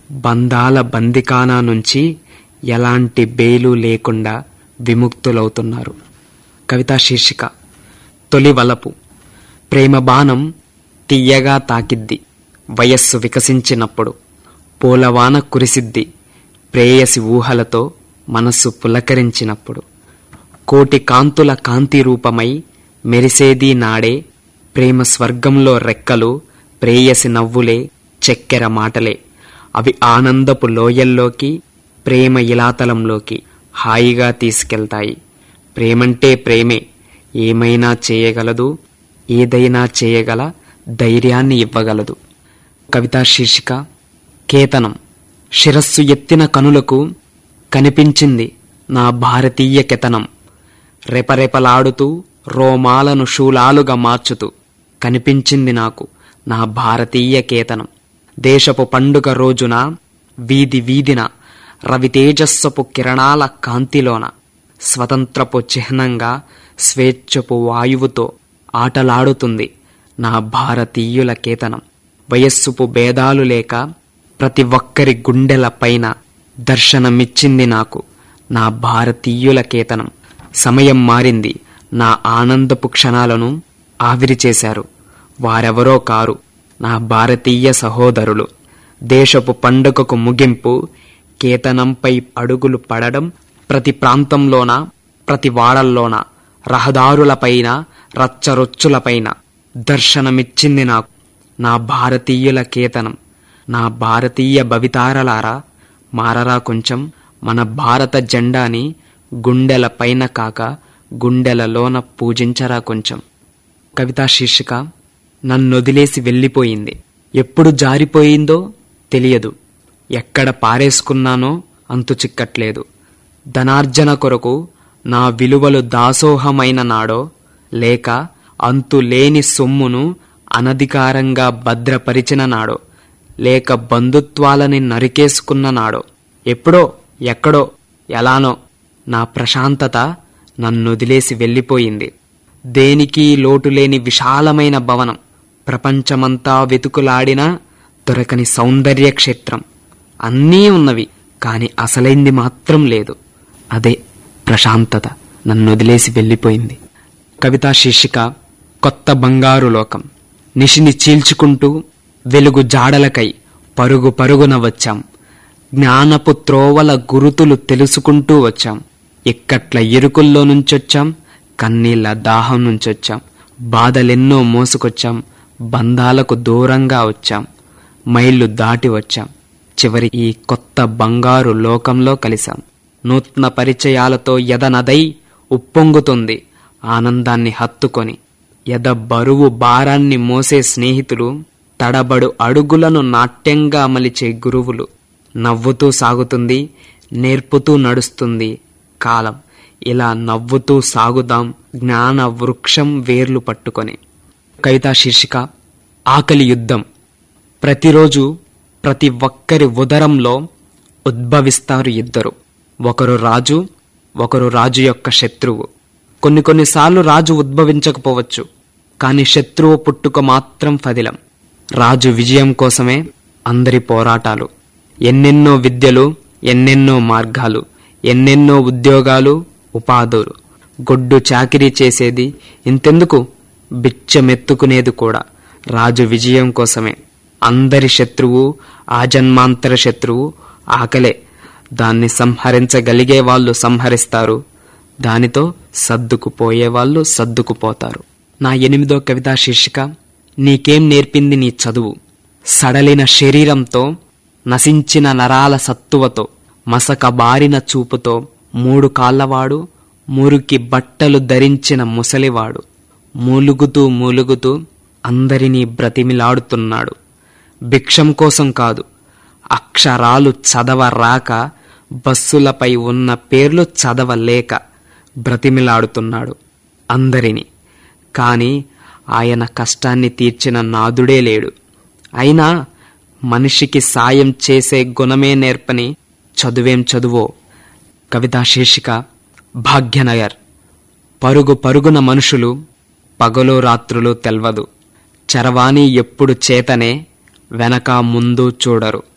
బంధాల బందికానా నుంచి ఎలాంటి బేలు లేకుండా విముక్తులవుతున్నారు కవితా శీర్షిక తొలి వలపు ప్రేమ బాణం తీయగా తాకిద్ది వయస్సు వికసించినప్పుడు పూలవాన కురిసిద్ది ప్రేయసి ఊహలతో మనస్సు పులకరించినప్పుడు కోటి కాంతుల కాంతి రూపమై మెరిసేది నాడే ప్రేమ స్వర్గంలో రెక్కలు ప్రేయసి నవ్వులే చెక్కెర మాటలే అవి ఆనందపు లోయల్లోకి ప్రేమ ఇలాతలంలోకి హాయిగా తీసుకెళ్తాయి ప్రేమంటే ప్రేమే ఏమైనా చేయగలదు ఏదైనా చేయగల ధైర్యాన్ని ఇవ్వగలదు కవితా శీర్షిక కేతనం శిరస్సు ఎత్తిన కనులకు కనిపించింది నా భారతీయ కెతనం రెపరెపలాడుతూ రోమాలను శూలాలుగా మార్చుతూ కనిపించింది నాకు నా భారతీయ కేతనం దేశపు పండుగ రోజున వీధి వీధిన రవితేజస్సపు కిరణాల కాంతిలోన స్వతంత్రపు చిహ్నంగా స్వేచ్ఛపు వాయువుతో ఆటలాడుతుంది నా భారతీయుల కేతనం వయస్సుపు భేదాలు లేక ప్రతి ఒక్కరి గుండెల పైన దర్శనమిచ్చింది నాకు నా భారతీయుల కేతనం సమయం మారింది నా ఆనందపు క్షణాలను ఆవిరి చేశారు వారెవరో కారు నా భారతీయ సహోదరులు దేశపు పండుగకు ముగింపు కేతనంపై అడుగులు పడడం ప్రతి ప్రాంతంలోన ప్రతి వాడల్లోన రహదారులపైన రచ్చరొచ్చులపైన దర్శనమిచ్చింది నాకు నా భారతీయుల కేతనం నా భారతీయ భవితారలారా మారరా కొంచెం మన భారత జెండాని గుండెల పైన కాక గుండెలలోన పూజించరా కొంచెం కవితా శీర్షిక నన్నొదిలేసి వెళ్ళిపోయింది ఎప్పుడు జారిపోయిందో తెలియదు ఎక్కడ పారేసుకున్నానో అంతు చిక్కట్లేదు ధనార్జన కొరకు నా విలువలు దాసోహమైన నాడో లేక అంతులేని సొమ్మును అనధికారంగా భద్రపరిచిన నాడో లేక బంధుత్వాలని నరికేసుకున్న నాడో ఎప్పుడో ఎక్కడో ఎలానో నా ప్రశాంతత నన్నొదిలేసి వెళ్ళిపోయింది దేనికి లోటులేని విశాలమైన భవనం ప్రపంచమంతా వెతుకులాడినా దొరకని సౌందర్య క్షేత్రం అన్నీ ఉన్నవి కాని అసలైంది మాత్రం లేదు అదే ప్రశాంతత నన్నొదిలేసి వెళ్ళిపోయింది కవితా శీర్షిక కొత్త బంగారు లోకం నిషిని చీల్చుకుంటూ వెలుగు జాడలకై పరుగు పరుగున వచ్చాం జ్ఞానపు త్రోవల గురుతులు తెలుసుకుంటూ వచ్చాం ఇక్కట్ల ఇరుకుల్లో నుంచొచ్చాం కన్నీళ్ల దాహం నుంచొచ్చాం బాధలెన్నో మోసుకొచ్చాం బంధాలకు దూరంగా వచ్చాం మైళ్ళు దాటి వచ్చాం చివరి ఈ కొత్త బంగారు లోకంలో కలిశాం నూతన పరిచయాలతో ఎదనదై ఉప్పొంగుతుంది ఆనందాన్ని హత్తుకొని ఎద బరువు భారాన్ని మోసే స్నేహితులు తడబడు అడుగులను నాట్యంగా మలిచే గురువులు నవ్వుతూ సాగుతుంది నేర్పుతూ నడుస్తుంది కాలం ఇలా నవ్వుతూ సాగుదాం జ్ఞాన వృక్షం వేర్లు పట్టుకొని కవితా శీర్షిక ఆకలి యుద్ధం ప్రతిరోజు ప్రతి ఒక్కరి ఉదరంలో ఉద్భవిస్తారు ఇద్దరు ఒకరు రాజు ఒకరు రాజు యొక్క శత్రువు కొన్ని కొన్నిసార్లు రాజు ఉద్భవించకపోవచ్చు కాని శత్రువు పుట్టుక మాత్రం ఫదిలం రాజు విజయం కోసమే అందరి పోరాటాలు ఎన్నెన్నో విద్యలు ఎన్నెన్నో మార్గాలు ఎన్నెన్నో ఉద్యోగాలు ఉపాధులు గొడ్డు చాకిరీ చేసేది ఇంతెందుకు బిచ్చమెత్తుకునేది కూడా రాజు విజయం కోసమే అందరి శత్రువు ఆజన్మాంతర శత్రువు ఆకలే దాన్ని సంహరించగలిగే వాళ్ళు సంహరిస్తారు దానితో సర్దుకుపోయే వాళ్ళు సర్దుకుపోతారు నా ఎనిమిదో కవితా శీర్షిక నీకేం నేర్పింది నీ చదువు సడలిన శరీరంతో నశించిన నరాల సత్తువతో మసక బారిన చూపుతో మూడు కాళ్ళవాడు మురికి బట్టలు ధరించిన ముసలివాడు మూలుగుతూ మూలుగుతూ అందరినీ బ్రతిమిలాడుతున్నాడు భిక్షం కోసం కాదు అక్షరాలు చదవరాక బస్సులపై ఉన్న పేర్లు చదవలేక బ్రతిమిలాడుతున్నాడు అందరినీ కాని ఆయన కష్టాన్ని తీర్చిన నాదుడే లేడు అయినా మనిషికి సాయం చేసే గుణమే నేర్పని చదువేం చదువో కవితా శీర్షిక భాగ్యనగర్ పరుగు పరుగున మనుషులు పగలు రాత్రులు తెల్వదు చరవాణి ఎప్పుడు చేతనే వెనక ముందు చూడరు